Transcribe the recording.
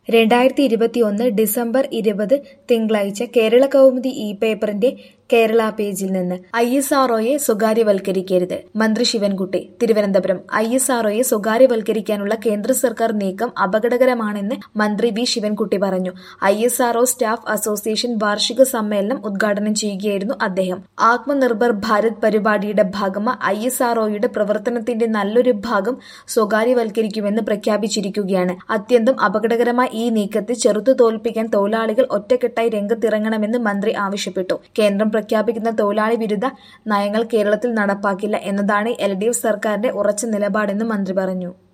രണ്ടായിരത്തി ഇരുപത്തിയൊന്ന് ഡിസംബർ ഇരുപത് തിങ്കളാഴ്ച കേരള കൗമുദി ഇ പേപ്പറിന്റെ കേരള പേജിൽ നിന്ന് ഐ എസ് ആർഒയെ സ്വകാര്യവൽക്കരിക്കരുത് മന്ത്രി ശിവൻകുട്ടി തിരുവനന്തപുരം ഐ എസ് ആർഒയെ സ്വകാര്യവൽക്കരിക്കാനുള്ള കേന്ദ്ര സർക്കാർ നീക്കം അപകടകരമാണെന്ന് മന്ത്രി വി ശിവൻകുട്ടി പറഞ്ഞു I S R O staff association വാർഷിക സമ്മേളനം ഉദ്ഘാടനം ചെയ്യുകയായിരുന്നു അദ്ദേഹം ആത്മനിർഭർ ഭാരത് പരിപാടിയുടെ ഭാഗമായി ഐ എസ് ആർഒയുടെ പ്രവർത്തനത്തിന്റെ നല്ലൊരു ഭാഗം സ്വകാര്യവൽക്കരിക്കുമെന്ന് പ്രഖ്യാപിച്ചിരിക്കുകയാണ് അത്യന്തം അപകടകരമായ ഈ നീക്കത്തെ ചെറുത്തു തോൽപ്പിക്കാൻ തൊഴിലാളികൾ ഒറ്റക്കെട്ടായി രംഗത്തിറങ്ങണമെന്ന് മന്ത്രി ആവശ്യപ്പെട്ടു കേന്ദ്രം പ്രഖ്യാപിക്കുന്ന തൊഴിലാളി വിരുദ്ധ നയങ്ങൾ കേരളത്തിൽ നടപ്പാക്കില്ല എന്നതാണ് എൽ ഡി എഫ് സർക്കാരിന്റെ ഉറച്ച നിലപാടെന്ന് മന്ത്രി പറഞ്ഞു